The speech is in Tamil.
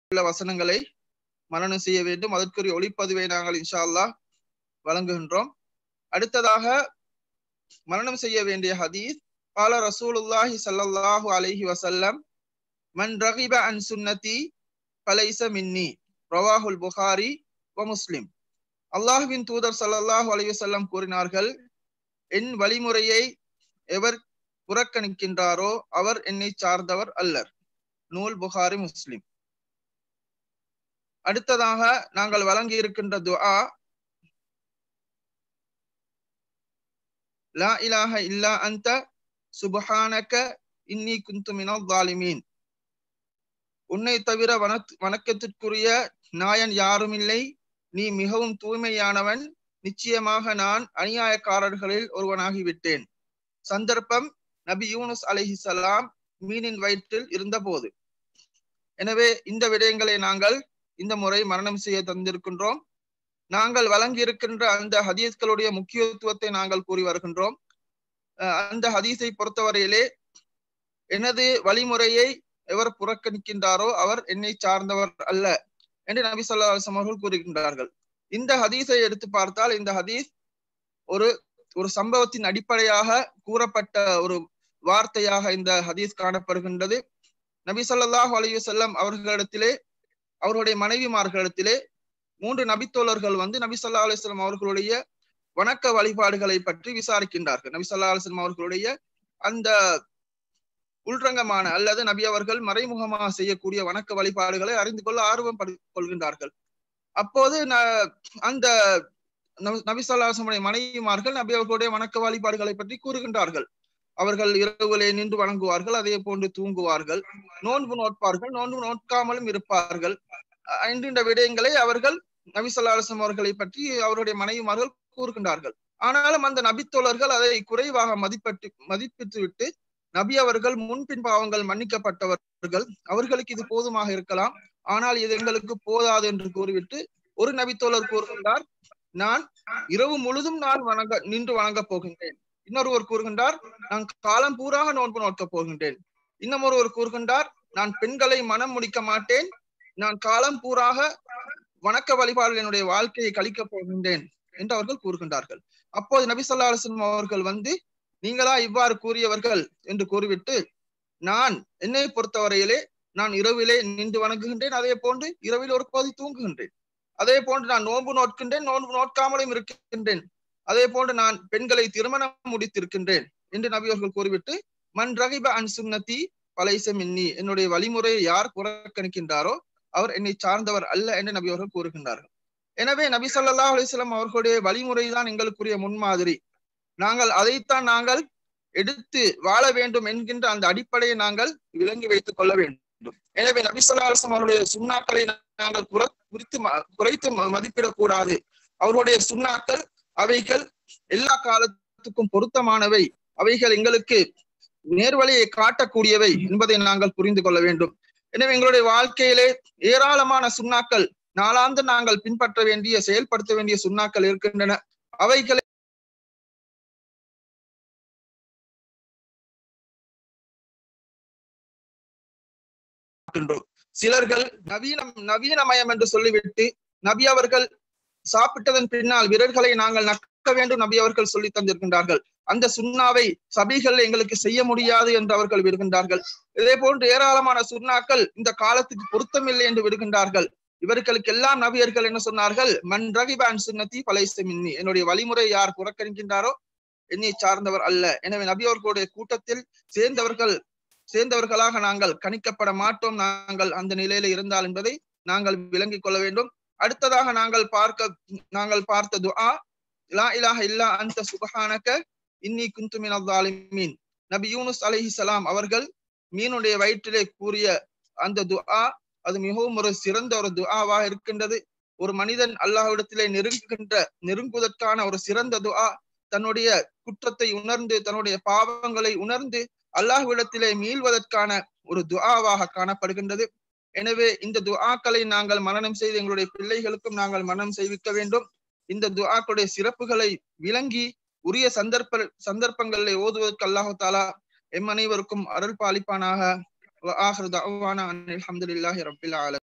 உள்ள வசனங்களை மனனம் செய்ய வேண்டும் அதற்குரிய ஒளிப்பதிவை நாங்கள் இன்ஷா அல்லாஹ் வழங்குகின்றோம் அடுத்ததாக மரணம் செய்ய வேண்டிய ஹதீஸ் قال رسول الله صلى الله عليه وسلم من رغب عن سنتي فليس مني رواه البخاري ومسلم அல்லாஹ்வின் தூதர் ஸல்லல்லாஹு அலைஹி வஸல்லம் கூறினார்கள் என் வழிமுறையை எவர் புறக்கணிக்கின்றாரோ அவர் என்னை சார்ந்தவர் அல்லர் நூல் புகாரி முஸ்லிம் அடுத்ததாக நாங்கள் வழங்கி இருக்கின்ற துஆ லா இலாஹ இல்லா அன்த சுபஹானக இன்னி குந்து மினல் ஸாலிமீன் உன்னை தவிர வன வணக்கத்திற்குரிய நாயன் யாரும் இல்லை நீ மிகவும் தூய்மையானவன் நிச்சயமாக நான் அநியாயக்காரர்களில் ஒருவனாகிவிட்டேன் சந்தர்ப்பம் நபி யூனுஸ் அலைஹிசலாம் மீனின் வயிற்றில் இருந்தபோது எனவே இந்த விடயங்களை நாங்கள் இந்த முறை மரணம் செய்ய தந்திருக்கின்றோம் நாங்கள் வழங்கி இருக்கின்ற அந்த ஹதீஸ்களுடைய முக்கியத்துவத்தை நாங்கள் கூறி வருகின்றோம் அந்த ஹதீஸை பொறுத்தவரையிலே எனது வழிமுறையை எவர் புறக்கணிக்கின்றாரோ அவர் என்னை சார்ந்தவர் அல்ல என்று நபி சொல்லா அவர்கள் கூறுகின்றார்கள் இந்த ஹதீஸை எடுத்து பார்த்தால் இந்த ஹதீஸ் ஒரு ஒரு சம்பவத்தின் அடிப்படையாக கூறப்பட்ட ஒரு வார்த்தையாக இந்த ஹதீஸ் காணப்படுகின்றது நபி சொல்லாஹு அலையு செல்லம் அவர்களிடத்திலே அவருடைய மனைவிமார்களிடத்திலே மூன்று நபித்தோழர்கள் வந்து நபி சொல்லா அலுவலம் அவர்களுடைய வணக்க வழிபாடுகளை பற்றி விசாரிக்கின்றார்கள் நபி சொல்லா அலுவலம் அவர்களுடைய அந்த உள்ரங்கமான அல்லது நபி அவர்கள் மறைமுகமாக செய்யக்கூடிய வணக்க வழிபாடுகளை அறிந்து கொள்ள ஆர்வம் கொள்கின்றார்கள் அப்போது அந்த நபி சொல்லாசமுடைய மனைவிமார்கள் நபி அவர்களுடைய வணக்க வழிபாடுகளை பற்றி கூறுகின்றார்கள் அவர்கள் இரவுகளே நின்று வணங்குவார்கள் அதே போன்று தூங்குவார்கள் நோன்பு நோட்பார்கள் நோன்பு நோட்காமலும் இருப்பார்கள் என்கின்ற விடயங்களை அவர்கள் நபி சொல்லாசம் அவர்களை பற்றி அவருடைய மனைவிமார்கள் கூறுகின்றார்கள் ஆனாலும் அந்த நபித்தோழர்கள் அதை குறைவாக மதிப்பட்டு மதிப்பிட்டு விட்டு நபி அவர்கள் முன்பின் பாவங்கள் மன்னிக்கப்பட்டவர்கள் அவர்களுக்கு இது போதுமாக இருக்கலாம் ஆனால் இது எங்களுக்கு போதாது என்று கூறிவிட்டு ஒரு நபித்தோழர் கூறுகின்றார் நான் இரவு முழுதும் நான் வணங்க நின்று வணங்கப் போகின்றேன் இன்னொருவர் கூறுகின்றார் நான் காலம் பூராக நோன்பு நோக்கப் போகின்றேன் இன்னும் ஒருவர் கூறுகின்றார் நான் பெண்களை மனம் முடிக்க மாட்டேன் நான் காலம் பூராக வணக்க வழிபாடு என்னுடைய வாழ்க்கையை கழிக்கப் போகின்றேன் என்று அவர்கள் கூறுகின்றார்கள் அப்போது நபி சொல்லா அலுவலம் அவர்கள் வந்து நீங்களா இவ்வாறு கூறியவர்கள் என்று கூறிவிட்டு நான் என்னை பொறுத்தவரையிலே நான் இரவிலே நின்று வணங்குகின்றேன் அதே போன்று இரவில் ஒரு பகுதி தூங்குகின்றேன் அதே போன்று நான் நோன்பு நோட்கின்றேன் நோன்பு நோட்காமலும் இருக்கின்றேன் அதே போன்று நான் பெண்களை திருமணம் முடித்திருக்கின்றேன் என்று நபி அவர்கள் கூறிவிட்டு மண் ரகிப அன் சுன்னத்தி பலைச மின்னி என்னுடைய வழிமுறையை யார் புறக்கணிக்கின்றாரோ அவர் என்னை சார்ந்தவர் அல்ல என்று நபி அவர்கள் கூறுகின்றார்கள் எனவே நபி சொல்லா அலிஸ்லாம் அவர்களுடைய வழிமுறை தான் எங்களுக்குரிய முன்மாதிரி நாங்கள் அதைத்தான் நாங்கள் எடுத்து வாழ வேண்டும் என்கின்ற அந்த அடிப்படையை நாங்கள் விளங்கி வைத்துக் கொள்ள வேண்டும் எனவே நபி சொல்லா அலிஸ்லாம் அவருடைய சுண்ணாக்களை நாங்கள் குறித்து குறைத்து மதிப்பிடக்கூடாது அவருடைய சுண்ணாக்கள் அவைகள் எல்லா காலத்துக்கும் பொருத்தமானவை அவைகள் எங்களுக்கு நேர்வழியை காட்டக்கூடியவை என்பதை நாங்கள் புரிந்து கொள்ள வேண்டும் எனவே எங்களுடைய வாழ்க்கையிலே ஏராளமான சுண்ணாக்கள் நாளாந்து நாங்கள் பின்பற்ற வேண்டிய செயல்படுத்த வேண்டிய சுண்ணாக்கள் இருக்கின்றன அவைகளை சிலர்கள் நவீனம் நவீனமயம் என்று சொல்லிவிட்டு நபி அவர்கள் சாப்பிட்டதன் பின்னால் விரல்களை நாங்கள் நக்க வேண்டும் நபி அவர்கள் சொல்லி தந்திருக்கின்றார்கள் அந்த சுண்ணாவை சபைகள் எங்களுக்கு செய்ய முடியாது என்று அவர்கள் விடுகின்றார்கள் இதே போன்று ஏராளமான சுண்ணாக்கள் இந்த காலத்துக்கு பொருத்தமில்லை என்று விடுகின்றார்கள் இவர்களுக்கு எல்லாம் நபியர்கள் என்ன சொன்னார்கள் மண் ரகிபான் சுன்னத்தி பலைச மின்னி என்னுடைய வழிமுறை யார் புறக்கணிக்கின்றாரோ என்னை சார்ந்தவர் அல்ல எனவே நபி அவர்களுடைய கூட்டத்தில் சேர்ந்தவர்கள் சேர்ந்தவர்களாக நாங்கள் கணிக்கப்பட மாட்டோம் நாங்கள் அந்த நிலையில இருந்தால் என்பதை நாங்கள் விளங்கிக் கொள்ள வேண்டும் அடுத்ததாக நாங்கள் பார்க்க நாங்கள் பார்த்த துஆ லா இலாஹ இல்லா அந்த சுபஹானக இன்னி குந்து மினல் நபி யூனுஸ் அலைஹி சலாம் அவர்கள் மீனுடைய வயிற்றிலே கூறிய அந்த துஆ அது மிகவும் ஒரு சிறந்த ஒரு துஆவாக இருக்கின்றது ஒரு மனிதன் அல்லாஹ்விடத்திலே நெருங்குகின்ற நெருங்குவதற்கான ஒரு சிறந்த துஆ தன்னுடைய குற்றத்தை உணர்ந்து தன்னுடைய பாவங்களை உணர்ந்து அல்லாஹ்விடத்திலே மீள்வதற்கான ஒரு துஆவாக காணப்படுகின்றது எனவே இந்த துஆக்களை நாங்கள் மனனம் செய்து எங்களுடைய பிள்ளைகளுக்கும் நாங்கள் மனனம் செய்விக்க வேண்டும் இந்த துஆக்களுடைய சிறப்புகளை விளங்கி உரிய சந்தர்ப்ப சந்தர்ப்பங்களை ஓதுவதற்கு அல்லாஹு தாலா எம் அனைவருக்கும் அருள் பாலிப்பானாக ஆஹிரு தஅவானா அல்ஹம்துலில்லாஹி ரப்பில் ஆலமீன்